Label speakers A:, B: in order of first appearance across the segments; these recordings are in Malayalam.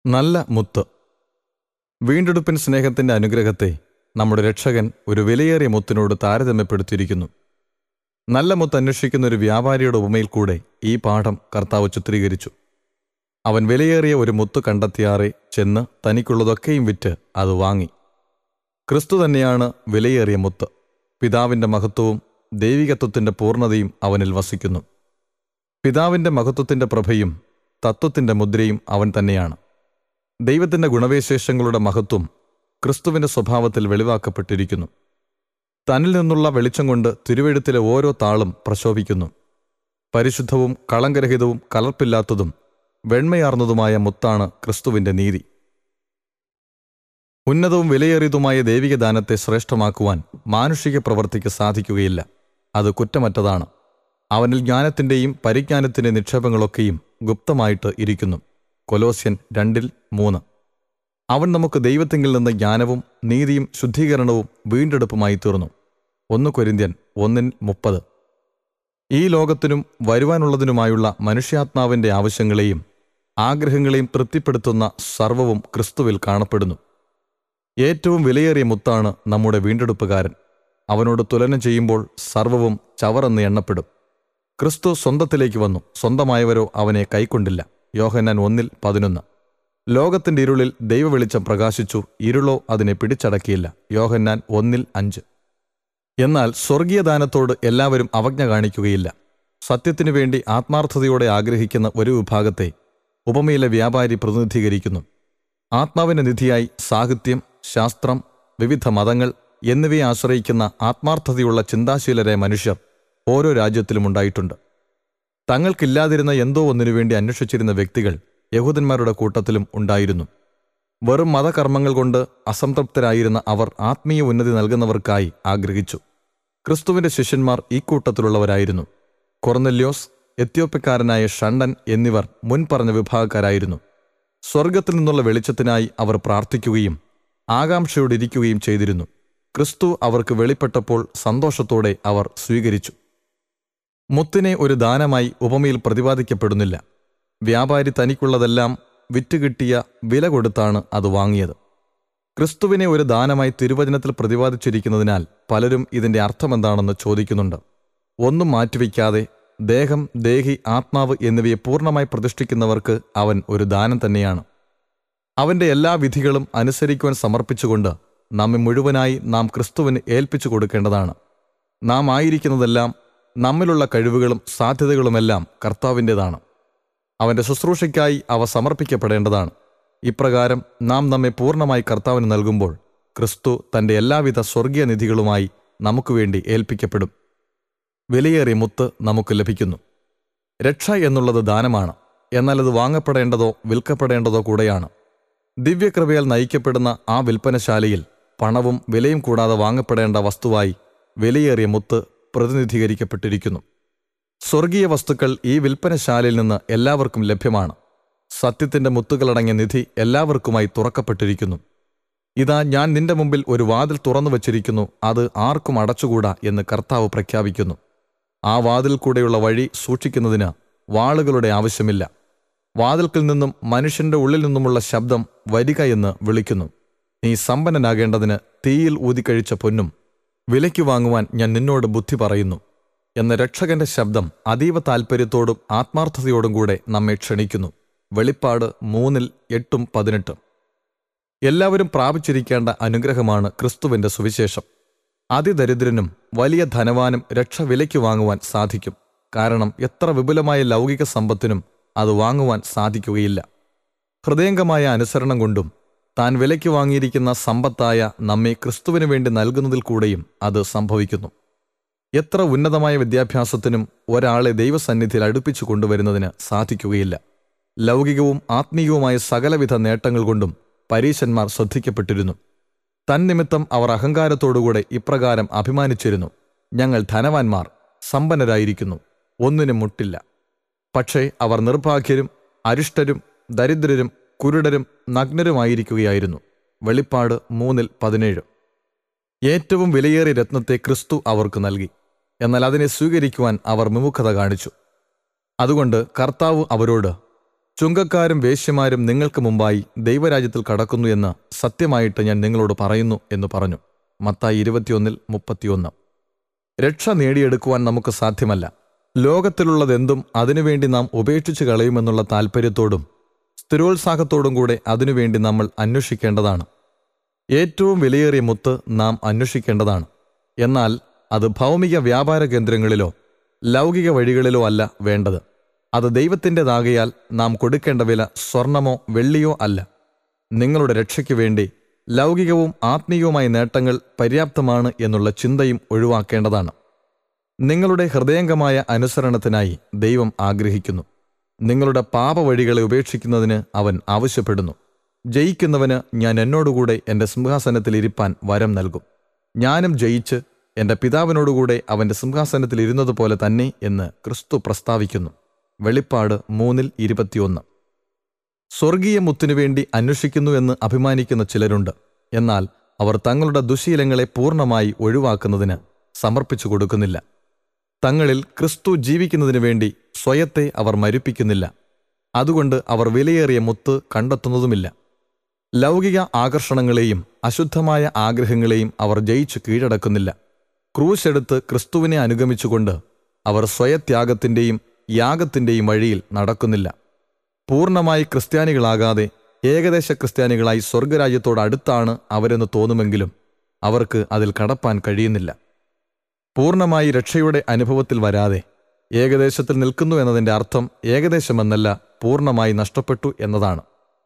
A: നല്ല മുത്ത് വീണ്ടെടുപ്പിൻ സ്നേഹത്തിന്റെ അനുഗ്രഹത്തെ നമ്മുടെ രക്ഷകൻ ഒരു വിലയേറിയ മുത്തിനോട് താരതമ്യപ്പെടുത്തിയിരിക്കുന്നു നല്ല മുത്ത് അന്വേഷിക്കുന്ന ഒരു വ്യാപാരിയുടെ ഉപമയിൽ കൂടെ ഈ പാഠം കർത്താവ് ചിത്രീകരിച്ചു അവൻ വിലയേറിയ ഒരു മുത്ത് കണ്ടെത്തിയാറെ ചെന്ന് തനിക്കുള്ളതൊക്കെയും വിറ്റ് അത് വാങ്ങി ക്രിസ്തു തന്നെയാണ് വിലയേറിയ മുത്ത് പിതാവിന്റെ മഹത്വവും ദൈവികത്വത്തിന്റെ പൂർണ്ണതയും അവനിൽ വസിക്കുന്നു പിതാവിന്റെ മഹത്വത്തിന്റെ പ്രഭയും തത്വത്തിന്റെ മുദ്രയും അവൻ തന്നെയാണ് ദൈവത്തിന്റെ ഗുണവിശേഷങ്ങളുടെ മഹത്വം ക്രിസ്തുവിന്റെ സ്വഭാവത്തിൽ വെളിവാക്കപ്പെട്ടിരിക്കുന്നു തന്നിൽ നിന്നുള്ള വെളിച്ചം കൊണ്ട് തിരുവെഴുത്തിലെ ഓരോ താളും പ്രശോഭിക്കുന്നു പരിശുദ്ധവും കളങ്കരഹിതവും കലർപ്പില്ലാത്തതും വെണ്മയാർന്നതുമായ മുത്താണ് ക്രിസ്തുവിന്റെ നീതി ഉന്നതവും വിലയേറിയതുമായ ദൈവിക ദാനത്തെ ശ്രേഷ്ഠമാക്കുവാൻ മാനുഷിക പ്രവൃത്തിക്ക് സാധിക്കുകയില്ല അത് കുറ്റമറ്റതാണ് അവനിൽ ജ്ഞാനത്തിന്റെയും പരിജ്ഞാനത്തിന്റെ നിക്ഷേപങ്ങളൊക്കെയും ഗുപ്തമായിട്ട് ഇരിക്കുന്നു കൊലോസ്യൻ രണ്ടിൽ മൂന്ന് അവൻ നമുക്ക് ദൈവത്തിങ്കിൽ നിന്ന് ജ്ഞാനവും നീതിയും ശുദ്ധീകരണവും വീണ്ടെടുപ്പുമായി തീർന്നു ഒന്ന് കൊരിന്ത്യൻ ഒന്നിൻ മുപ്പത് ഈ ലോകത്തിനും വരുവാനുള്ളതിനുമായുള്ള മനുഷ്യാത്മാവിന്റെ ആവശ്യങ്ങളെയും ആഗ്രഹങ്ങളെയും തൃപ്തിപ്പെടുത്തുന്ന സർവവും ക്രിസ്തുവിൽ കാണപ്പെടുന്നു ഏറ്റവും വിലയേറിയ മുത്താണ് നമ്മുടെ വീണ്ടെടുപ്പുകാരൻ അവനോട് തുലനം ചെയ്യുമ്പോൾ സർവവും ചവറെന്ന് എണ്ണപ്പെടും ക്രിസ്തു സ്വന്തത്തിലേക്ക് വന്നു സ്വന്തമായവരോ അവനെ കൈക്കൊണ്ടില്ല യോഹന്നാൻ ഒന്നിൽ പതിനൊന്ന് ലോകത്തിന്റെ ഇരുളിൽ ദൈവവെളിച്ചം പ്രകാശിച്ചു ഇരുളോ അതിനെ പിടിച്ചടക്കിയില്ല യോഹന്നാൻ ഒന്നിൽ അഞ്ച് എന്നാൽ സ്വർഗീയദാനത്തോട് എല്ലാവരും അവജ്ഞ കാണിക്കുകയില്ല സത്യത്തിനു വേണ്ടി ആത്മാർത്ഥതയോടെ ആഗ്രഹിക്കുന്ന ഒരു വിഭാഗത്തെ ഉപമയിലെ വ്യാപാരി പ്രതിനിധീകരിക്കുന്നു ആത്മാവിന്റെ നിധിയായി സാഹിത്യം ശാസ്ത്രം വിവിധ മതങ്ങൾ എന്നിവയെ ആശ്രയിക്കുന്ന ആത്മാർത്ഥതയുള്ള ചിന്താശീലരായ മനുഷ്യർ ഓരോ രാജ്യത്തിലും ഉണ്ടായിട്ടുണ്ട് തങ്ങൾക്കില്ലാതിരുന്ന എന്തോ ഒന്നിനു വേണ്ടി അന്വേഷിച്ചിരുന്ന വ്യക്തികൾ യഹൂദന്മാരുടെ കൂട്ടത്തിലും ഉണ്ടായിരുന്നു വെറും മതകർമ്മങ്ങൾ കൊണ്ട് അസംതൃപ്തരായിരുന്ന അവർ ആത്മീയ ഉന്നതി നൽകുന്നവർക്കായി ആഗ്രഹിച്ചു ക്രിസ്തുവിന്റെ ശിഷ്യന്മാർ ഈ കൂട്ടത്തിലുള്ളവരായിരുന്നു കൊർന്നല്യോസ് എത്യോപ്യക്കാരനായ ഷണ്ടൻ എന്നിവർ മുൻപറഞ്ഞ വിഭാഗക്കാരായിരുന്നു സ്വർഗത്തിൽ നിന്നുള്ള വെളിച്ചത്തിനായി അവർ പ്രാർത്ഥിക്കുകയും ആകാംക്ഷയോടിരിക്കുകയും ചെയ്തിരുന്നു ക്രിസ്തു അവർക്ക് വെളിപ്പെട്ടപ്പോൾ സന്തോഷത്തോടെ അവർ സ്വീകരിച്ചു മുത്തിനെ ഒരു ദാനമായി ഉപമയിൽ പ്രതിപാദിക്കപ്പെടുന്നില്ല വ്യാപാരി തനിക്കുള്ളതെല്ലാം വിറ്റുകിട്ടിയ വില കൊടുത്താണ് അത് വാങ്ങിയത് ക്രിസ്തുവിനെ ഒരു ദാനമായി തിരുവചനത്തിൽ പ്രതിപാദിച്ചിരിക്കുന്നതിനാൽ പലരും ഇതിന്റെ അർത്ഥമെന്താണെന്ന് ചോദിക്കുന്നുണ്ട് ഒന്നും മാറ്റിവെക്കാതെ ദേഹം ദേഹി ആത്മാവ് എന്നിവയെ പൂർണ്ണമായി പ്രതിഷ്ഠിക്കുന്നവർക്ക് അവൻ ഒരു ദാനം തന്നെയാണ് അവന്റെ എല്ലാ വിധികളും അനുസരിക്കുവാൻ സമർപ്പിച്ചുകൊണ്ട് നമ്മെ മുഴുവനായി നാം ക്രിസ്തുവിന് ഏൽപ്പിച്ചു കൊടുക്കേണ്ടതാണ് നാം ആയിരിക്കുന്നതെല്ലാം നമ്മിലുള്ള കഴിവുകളും സാധ്യതകളുമെല്ലാം കർത്താവിൻ്റെതാണ് അവന്റെ ശുശ്രൂഷയ്ക്കായി അവ സമർപ്പിക്കപ്പെടേണ്ടതാണ് ഇപ്രകാരം നാം നമ്മെ പൂർണ്ണമായി കർത്താവിന് നൽകുമ്പോൾ ക്രിസ്തു തന്റെ എല്ലാവിധ സ്വർഗീയ നിധികളുമായി നമുക്ക് വേണ്ടി ഏൽപ്പിക്കപ്പെടും വിലയേറിയ മുത്ത് നമുക്ക് ലഭിക്കുന്നു രക്ഷ എന്നുള്ളത് ദാനമാണ് എന്നാൽ അത് വാങ്ങപ്പെടേണ്ടതോ വിൽക്കപ്പെടേണ്ടതോ കൂടെയാണ് ദിവ്യകൃപയാൽ നയിക്കപ്പെടുന്ന ആ വിൽപ്പനശാലയിൽ പണവും വിലയും കൂടാതെ വാങ്ങപ്പെടേണ്ട വസ്തുവായി വിലയേറിയ മുത്ത് പ്രതിനിധീകരിക്കപ്പെട്ടിരിക്കുന്നു സ്വർഗീയ വസ്തുക്കൾ ഈ വിൽപ്പനശാലയിൽ നിന്ന് എല്ലാവർക്കും ലഭ്യമാണ് സത്യത്തിന്റെ മുത്തുകളടങ്ങിയ നിധി എല്ലാവർക്കുമായി തുറക്കപ്പെട്ടിരിക്കുന്നു ഇതാ ഞാൻ നിന്റെ മുമ്പിൽ ഒരു വാതിൽ തുറന്നു വച്ചിരിക്കുന്നു അത് ആർക്കും അടച്ചുകൂടാ എന്ന് കർത്താവ് പ്രഖ്യാപിക്കുന്നു ആ വാതിൽ കൂടെയുള്ള വഴി സൂക്ഷിക്കുന്നതിന് വാളുകളുടെ ആവശ്യമില്ല വാതിൽക്കിൽ നിന്നും മനുഷ്യന്റെ ഉള്ളിൽ നിന്നുമുള്ള ശബ്ദം വരിക എന്ന് വിളിക്കുന്നു നീ സമ്പന്നനാകേണ്ടതിന് തീയിൽ ഊതിക്കഴിച്ച പൊന്നും വിലയ്ക്ക് വാങ്ങുവാൻ ഞാൻ നിന്നോട് ബുദ്ധി പറയുന്നു എന്ന രക്ഷകന്റെ ശബ്ദം അതീവ താൽപ്പര്യത്തോടും ആത്മാർത്ഥതയോടും കൂടെ നമ്മെ ക്ഷണിക്കുന്നു വെളിപ്പാട് മൂന്നിൽ എട്ടും പതിനെട്ടും എല്ലാവരും പ്രാപിച്ചിരിക്കേണ്ട അനുഗ്രഹമാണ് ക്രിസ്തുവിന്റെ സുവിശേഷം അതിദരിദ്രനും വലിയ ധനവാനും രക്ഷ വിലയ്ക്ക് വാങ്ങുവാൻ സാധിക്കും കാരണം എത്ര വിപുലമായ ലൗകിക സമ്പത്തിനും അത് വാങ്ങുവാൻ സാധിക്കുകയില്ല ഹൃദയംഗമായ അനുസരണം കൊണ്ടും താൻ വിലയ്ക്ക് വാങ്ങിയിരിക്കുന്ന സമ്പത്തായ നമ്മെ ക്രിസ്തുവിനു വേണ്ടി നൽകുന്നതിൽ കൂടെയും അത് സംഭവിക്കുന്നു എത്ര ഉന്നതമായ വിദ്യാഭ്യാസത്തിനും ഒരാളെ ദൈവസന്നിധിയിൽ അടുപ്പിച്ചു കൊണ്ടുവരുന്നതിന് സാധിക്കുകയില്ല ലൗകികവും ആത്മീയവുമായ സകലവിധ നേട്ടങ്ങൾ കൊണ്ടും പരീശന്മാർ ശ്രദ്ധിക്കപ്പെട്ടിരുന്നു തന്നിമിത്തം അവർ അഹങ്കാരത്തോടുകൂടെ ഇപ്രകാരം അഭിമാനിച്ചിരുന്നു ഞങ്ങൾ ധനവാന്മാർ സമ്പന്നരായിരിക്കുന്നു ഒന്നിനും മുട്ടില്ല പക്ഷേ അവർ നിർഭാഗ്യരും അരിഷ്ടരും ദരിദ്രരും കുരുടരും നഗ്നരുമായിരിക്കുകയായിരുന്നു വെളിപ്പാട് മൂന്നിൽ പതിനേഴ് ഏറ്റവും വിലയേറിയ രത്നത്തെ ക്രിസ്തു അവർക്ക് നൽകി എന്നാൽ അതിനെ സ്വീകരിക്കുവാൻ അവർ വിമുഖത കാണിച്ചു അതുകൊണ്ട് കർത്താവ് അവരോട് ചുങ്കക്കാരും വേശ്യമാരും നിങ്ങൾക്ക് മുമ്പായി ദൈവരാജ്യത്തിൽ കടക്കുന്നു എന്ന് സത്യമായിട്ട് ഞാൻ നിങ്ങളോട് പറയുന്നു എന്ന് പറഞ്ഞു മത്തായി ഇരുപത്തിയൊന്നിൽ മുപ്പത്തിയൊന്ന് രക്ഷ നേടിയെടുക്കുവാൻ നമുക്ക് സാധ്യമല്ല ലോകത്തിലുള്ളതെന്തും അതിനുവേണ്ടി നാം ഉപേക്ഷിച്ചു കളയുമെന്നുള്ള താൽപ്പര്യത്തോടും സ്ഥിരോത്സാഹത്തോടും കൂടെ അതിനുവേണ്ടി നമ്മൾ അന്വേഷിക്കേണ്ടതാണ് ഏറ്റവും വിലയേറിയ മുത്ത് നാം അന്വേഷിക്കേണ്ടതാണ് എന്നാൽ അത് ഭൗമിക വ്യാപാര കേന്ദ്രങ്ങളിലോ ലൗകിക വഴികളിലോ അല്ല വേണ്ടത് അത് ദൈവത്തിൻ്റെതാകയാൽ നാം കൊടുക്കേണ്ട വില സ്വർണമോ വെള്ളിയോ അല്ല നിങ്ങളുടെ രക്ഷയ്ക്ക് വേണ്ടി ലൗകികവും ആത്മീയവുമായ നേട്ടങ്ങൾ പര്യാപ്തമാണ് എന്നുള്ള ചിന്തയും ഒഴിവാക്കേണ്ടതാണ് നിങ്ങളുടെ ഹൃദയംഗമായ അനുസരണത്തിനായി ദൈവം ആഗ്രഹിക്കുന്നു നിങ്ങളുടെ പാപവഴികളെ ഉപേക്ഷിക്കുന്നതിന് അവൻ ആവശ്യപ്പെടുന്നു ജയിക്കുന്നവന് ഞാൻ എന്നോടുകൂടെ എൻ്റെ സിംഹാസനത്തിൽ ഇരിപ്പാൻ വരം നൽകും ഞാനും ജയിച്ച് എൻ്റെ പിതാവിനോടുകൂടെ അവൻ്റെ സിംഹാസനത്തിൽ ഇരുന്നതുപോലെ തന്നെ എന്ന് ക്രിസ്തു പ്രസ്താവിക്കുന്നു വെളിപ്പാട് മൂന്നിൽ ഇരുപത്തിയൊന്ന് സ്വർഗീയ മുത്തിനു വേണ്ടി അന്വേഷിക്കുന്നു എന്ന് അഭിമാനിക്കുന്ന ചിലരുണ്ട് എന്നാൽ അവർ തങ്ങളുടെ ദുശീലങ്ങളെ പൂർണ്ണമായി ഒഴിവാക്കുന്നതിന് സമർപ്പിച്ചു കൊടുക്കുന്നില്ല തങ്ങളിൽ ക്രിസ്തു ജീവിക്കുന്നതിനു വേണ്ടി സ്വയത്തെ അവർ മരിപ്പിക്കുന്നില്ല അതുകൊണ്ട് അവർ വിലയേറിയ മുത്ത് കണ്ടെത്തുന്നതുമില്ല ലൗകിക ആകർഷണങ്ങളെയും അശുദ്ധമായ ആഗ്രഹങ്ങളെയും അവർ ജയിച്ചു കീഴടക്കുന്നില്ല ക്രൂശ് എടുത്ത് ക്രിസ്തുവിനെ അനുഗമിച്ചുകൊണ്ട് അവർ സ്വയത്യാഗത്തിൻ്റെയും യാഗത്തിൻ്റെയും വഴിയിൽ നടക്കുന്നില്ല പൂർണ്ണമായി ക്രിസ്ത്യാനികളാകാതെ ഏകദേശ ക്രിസ്ത്യാനികളായി സ്വർഗരാജ്യത്തോട് അടുത്താണ് അവരെന്ന് തോന്നുമെങ്കിലും അവർക്ക് അതിൽ കടപ്പാൻ കഴിയുന്നില്ല പൂർണ്ണമായി രക്ഷയുടെ അനുഭവത്തിൽ വരാതെ ഏകദേശത്തിൽ നിൽക്കുന്നു എന്നതിൻ്റെ അർത്ഥം ഏകദേശമെന്നല്ല പൂർണ്ണമായി നഷ്ടപ്പെട്ടു എന്നതാണ്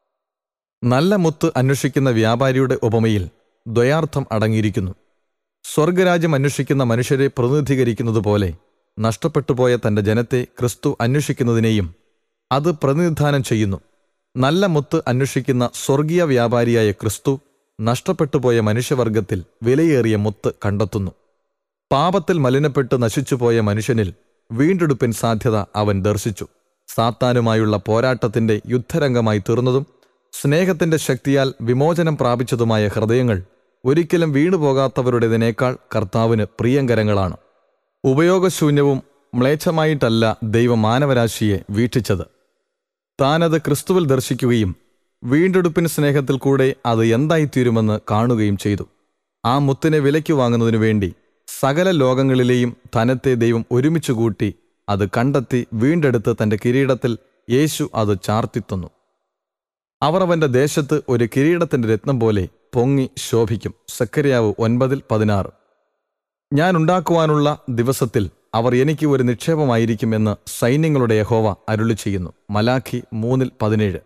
A: നല്ല മുത്ത് അന്വേഷിക്കുന്ന വ്യാപാരിയുടെ ഉപമയിൽ ദ്വയാർത്ഥം അടങ്ങിയിരിക്കുന്നു സ്വർഗരാജ്യം അന്വേഷിക്കുന്ന മനുഷ്യരെ പ്രതിനിധീകരിക്കുന്നതുപോലെ നഷ്ടപ്പെട്ടുപോയ തന്റെ ജനത്തെ ക്രിസ്തു അന്വേഷിക്കുന്നതിനെയും അത് പ്രതിനിധാനം ചെയ്യുന്നു നല്ല മുത്ത് അന്വേഷിക്കുന്ന സ്വർഗീയ വ്യാപാരിയായ ക്രിസ്തു നഷ്ടപ്പെട്ടുപോയ മനുഷ്യവർഗത്തിൽ വിലയേറിയ മുത്ത് കണ്ടെത്തുന്നു പാപത്തിൽ മലിനപ്പെട്ട് നശിച്ചുപോയ മനുഷ്യനിൽ വീണ്ടെടുപ്പിൻ സാധ്യത അവൻ ദർശിച്ചു സാത്താനുമായുള്ള പോരാട്ടത്തിന്റെ യുദ്ധരംഗമായി തീർന്നതും സ്നേഹത്തിന്റെ ശക്തിയാൽ വിമോചനം പ്രാപിച്ചതുമായ ഹൃദയങ്ങൾ ഒരിക്കലും വീണുപോകാത്തവരുടേതിനേക്കാൾ കർത്താവിന് പ്രിയങ്കരങ്ങളാണ് ഉപയോഗശൂന്യവും മ്ലേച്ഛമായിട്ടല്ല ദൈവം മാനവരാശിയെ വീക്ഷിച്ചത് താനത് ക്രിസ്തുവിൽ ദർശിക്കുകയും വീണ്ടെടുപ്പിന് സ്നേഹത്തിൽ കൂടെ അത് എന്തായിത്തീരുമെന്ന് കാണുകയും ചെയ്തു ആ മുത്തിനെ വിലയ്ക്ക് വാങ്ങുന്നതിനു വേണ്ടി സകല ലോകങ്ങളിലെയും ധനത്തെ ദൈവം ഒരുമിച്ച് കൂട്ടി അത് കണ്ടെത്തി വീണ്ടെടുത്ത് തന്റെ കിരീടത്തിൽ യേശു അത് ചാർത്തിത്തന്നു അവർ അവന്റെ ദേശത്ത് ഒരു കിരീടത്തിന്റെ രത്നം പോലെ പൊങ്ങി ശോഭിക്കും സക്കരിയാവ് ഒൻപതിൽ പതിനാറ് ഞാൻ ഉണ്ടാക്കുവാനുള്ള ദിവസത്തിൽ അവർ എനിക്ക് ഒരു നിക്ഷേപമായിരിക്കുമെന്ന് സൈന്യങ്ങളുടെ യഹോവ അരുളി ചെയ്യുന്നു മലാഖി മൂന്നിൽ പതിനേഴ്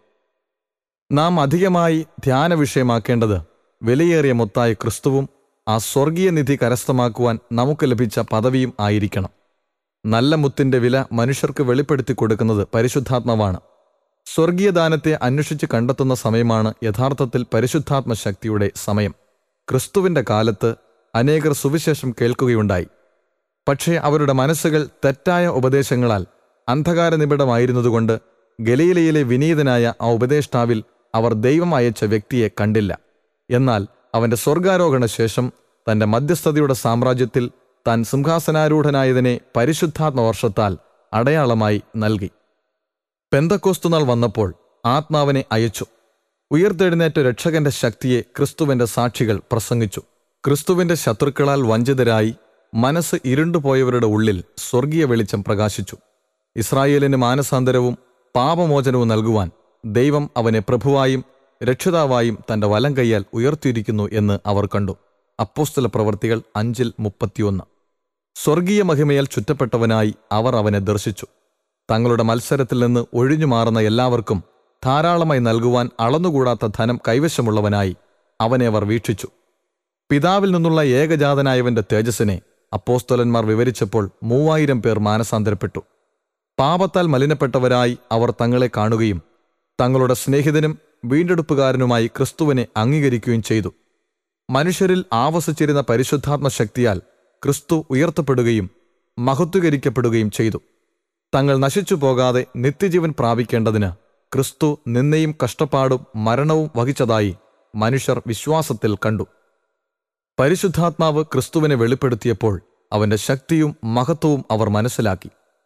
A: നാം അധികമായി ധ്യാന വിഷയമാക്കേണ്ടത് വിലയേറിയ മൊത്തായ ക്രിസ്തുവും ആ സ്വർഗീയ നിധി കരസ്ഥമാക്കുവാൻ നമുക്ക് ലഭിച്ച പദവിയും ആയിരിക്കണം നല്ല മുത്തിന്റെ വില മനുഷ്യർക്ക് വെളിപ്പെടുത്തി കൊടുക്കുന്നത് പരിശുദ്ധാത്മാവാണ് സ്വർഗീയ ദാനത്തെ അന്വേഷിച്ച് കണ്ടെത്തുന്ന സമയമാണ് യഥാർത്ഥത്തിൽ പരിശുദ്ധാത്മ ശക്തിയുടെ സമയം ക്രിസ്തുവിന്റെ കാലത്ത് അനേകർ സുവിശേഷം കേൾക്കുകയുണ്ടായി പക്ഷേ അവരുടെ മനസ്സുകൾ തെറ്റായ ഉപദേശങ്ങളാൽ അന്ധകാര നിബിഡമായിരുന്നതുകൊണ്ട് ഗലീലയിലെ വിനീതനായ ആ ഉപദേഷ്ടാവിൽ അവർ ദൈവം അയച്ച വ്യക്തിയെ കണ്ടില്ല എന്നാൽ അവന്റെ സ്വർഗാരോഹണ ശേഷം തന്റെ മധ്യസ്ഥതയുടെ സാമ്രാജ്യത്തിൽ താൻ സിംഹാസനാരൂഢനായതിനെ പരിശുദ്ധാത്മ വർഷത്താൽ അടയാളമായി നൽകി പെന്തക്കോസ്തുനാൾ വന്നപ്പോൾ ആത്മാവിനെ അയച്ചു ഉയർത്തെഴുന്നേറ്റ രക്ഷകന്റെ ശക്തിയെ ക്രിസ്തുവിന്റെ സാക്ഷികൾ പ്രസംഗിച്ചു ക്രിസ്തുവിന്റെ ശത്രുക്കളാൽ വഞ്ചിതരായി മനസ്സ് ഇരുണ്ടുപോയവരുടെ ഉള്ളിൽ സ്വർഗീയ വെളിച്ചം പ്രകാശിച്ചു ഇസ്രായേലിന് മാനസാന്തരവും പാപമോചനവും നൽകുവാൻ ദൈവം അവനെ പ്രഭുവായും രക്ഷിതാവായും തന്റെ വലം കൈയാൽ ഉയർത്തിയിരിക്കുന്നു എന്ന് അവർ കണ്ടു അപ്പോസ്തല പ്രവർത്തികൾ അഞ്ചിൽ മുപ്പത്തിയൊന്ന് സ്വർഗീയ മഹിമയാൽ ചുറ്റപ്പെട്ടവനായി അവർ അവനെ ദർശിച്ചു തങ്ങളുടെ മത്സരത്തിൽ നിന്ന് ഒഴിഞ്ഞു മാറുന്ന എല്ലാവർക്കും ധാരാളമായി നൽകുവാൻ അളന്നുകൂടാത്ത ധനം കൈവശമുള്ളവനായി അവനെ അവർ വീക്ഷിച്ചു പിതാവിൽ നിന്നുള്ള ഏകജാതനായവന്റെ തേജസ്സിനെ അപ്പോസ്തലന്മാർ വിവരിച്ചപ്പോൾ മൂവായിരം പേർ മാനസാന്തരപ്പെട്ടു പാപത്താൽ മലിനപ്പെട്ടവരായി അവർ തങ്ങളെ കാണുകയും തങ്ങളുടെ സ്നേഹിതനും വീണ്ടെടുപ്പുകാരനുമായി ക്രിസ്തുവിനെ അംഗീകരിക്കുകയും ചെയ്തു മനുഷ്യരിൽ ആവസിച്ചിരുന്ന പരിശുദ്ധാത്മ ശക്തിയാൽ ക്രിസ്തു ഉയർത്തപ്പെടുകയും മഹത്വീകരിക്കപ്പെടുകയും ചെയ്തു തങ്ങൾ നശിച്ചു പോകാതെ നിത്യജീവൻ പ്രാപിക്കേണ്ടതിന് ക്രിസ്തു നിന്നയും കഷ്ടപ്പാടും മരണവും വഹിച്ചതായി മനുഷ്യർ വിശ്വാസത്തിൽ കണ്ടു പരിശുദ്ധാത്മാവ് ക്രിസ്തുവിനെ വെളിപ്പെടുത്തിയപ്പോൾ അവന്റെ ശക്തിയും മഹത്വവും അവർ മനസ്സിലാക്കി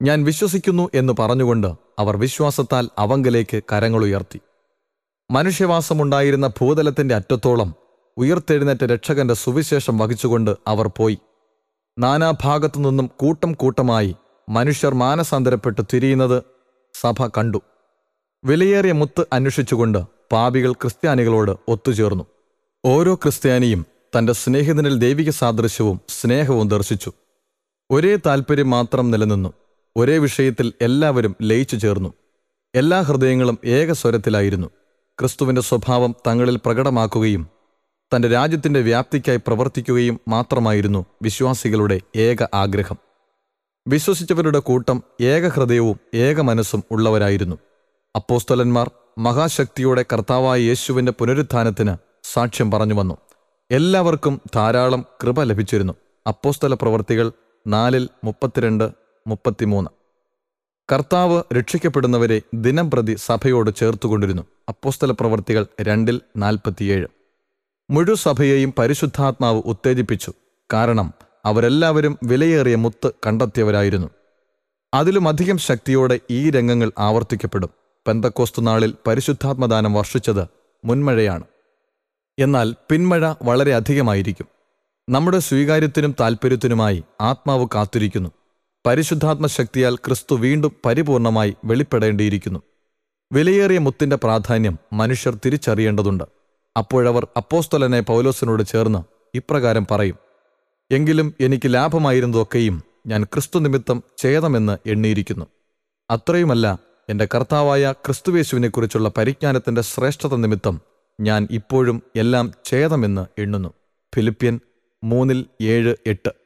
A: ഞാൻ വിശ്വസിക്കുന്നു എന്ന് പറഞ്ഞുകൊണ്ട് അവർ വിശ്വാസത്താൽ അവങ്കലേക്ക് കരങ്ങളുയർത്തി മനുഷ്യവാസമുണ്ടായിരുന്ന ഭൂതലത്തിന്റെ അറ്റത്തോളം ഉയർത്തെഴുന്നേറ്റ രക്ഷകന്റെ സുവിശേഷം വഹിച്ചുകൊണ്ട് അവർ പോയി നാനാഭാഗത്തു നിന്നും കൂട്ടം കൂട്ടമായി മനുഷ്യർ മാനസാന്തരപ്പെട്ട് തിരിയുന്നത് സഭ കണ്ടു വിലയേറിയ മുത്ത് അന്വേഷിച്ചുകൊണ്ട് പാപികൾ ക്രിസ്ത്യാനികളോട് ഒത്തുചേർന്നു ഓരോ ക്രിസ്ത്യാനിയും തന്റെ സ്നേഹിതനിൽ ദൈവിക സാദൃശ്യവും സ്നേഹവും ദർശിച്ചു ഒരേ താൽപ്പര്യം മാത്രം നിലനിന്നു ഒരേ വിഷയത്തിൽ എല്ലാവരും ലയിച്ചു ചേർന്നു എല്ലാ ഹൃദയങ്ങളും ഏകസ്വരത്തിലായിരുന്നു ക്രിസ്തുവിന്റെ സ്വഭാവം തങ്ങളിൽ പ്രകടമാക്കുകയും തന്റെ രാജ്യത്തിന്റെ വ്യാപ്തിക്കായി പ്രവർത്തിക്കുകയും മാത്രമായിരുന്നു വിശ്വാസികളുടെ ഏക ആഗ്രഹം വിശ്വസിച്ചവരുടെ കൂട്ടം ഏകഹൃദയവും ഏക മനസ്സും ഉള്ളവരായിരുന്നു അപ്പോസ്തലന്മാർ മഹാശക്തിയോടെ കർത്താവായ യേശുവിന്റെ പുനരുത്ഥാനത്തിന് സാക്ഷ്യം പറഞ്ഞു വന്നു എല്ലാവർക്കും ധാരാളം കൃപ ലഭിച്ചിരുന്നു അപ്പോസ്തല പ്രവർത്തികൾ നാലിൽ മുപ്പത്തിരണ്ട് മുപ്പത്തിമൂന്ന് കർത്താവ് രക്ഷിക്കപ്പെടുന്നവരെ ദിനം പ്രതി സഭയോട് ചേർത്തുകൊണ്ടിരുന്നു അപ്പോസ്തല പ്രവർത്തികൾ രണ്ടിൽ നാൽപ്പത്തിയേഴ് മുഴു സഭയെയും പരിശുദ്ധാത്മാവ് ഉത്തേജിപ്പിച്ചു കാരണം അവരെല്ലാവരും വിലയേറിയ മുത്ത് കണ്ടെത്തിയവരായിരുന്നു അതിലുമധികം ശക്തിയോടെ ഈ രംഗങ്ങൾ ആവർത്തിക്കപ്പെടും പെന്തക്കോസ്തു നാളിൽ പരിശുദ്ധാത്മദാനം വർഷിച്ചത് മുൻമഴയാണ് എന്നാൽ പിന്മഴ വളരെ അധികമായിരിക്കും നമ്മുടെ സ്വീകാര്യത്തിനും താൽപ്പര്യത്തിനുമായി ആത്മാവ് കാത്തിരിക്കുന്നു പരിശുദ്ധാത്മ ശക്തിയാൽ ക്രിസ്തു വീണ്ടും പരിപൂർണമായി വെളിപ്പെടേണ്ടിയിരിക്കുന്നു വിലയേറിയ മുത്തിന്റെ പ്രാധാന്യം മനുഷ്യർ തിരിച്ചറിയേണ്ടതുണ്ട് അപ്പോഴവർ അപ്പോസ്തലനെ പൗലോസിനോട് ചേർന്ന് ഇപ്രകാരം പറയും എങ്കിലും എനിക്ക് ലാഭമായിരുന്നതൊക്കെയും ഞാൻ ക്രിസ്തു നിമിത്തം ഛേദമെന്ന് എണ്ണിയിരിക്കുന്നു അത്രയുമല്ല എന്റെ കർത്താവായ ക്രിസ്തുവേശുവിനെക്കുറിച്ചുള്ള പരിജ്ഞാനത്തിന്റെ ശ്രേഷ്ഠത നിമിത്തം ഞാൻ ഇപ്പോഴും എല്ലാം ഛേദമെന്ന് എണ്ണുന്നു ഫിലിപ്യൻ മൂന്നിൽ ഏഴ് എട്ട്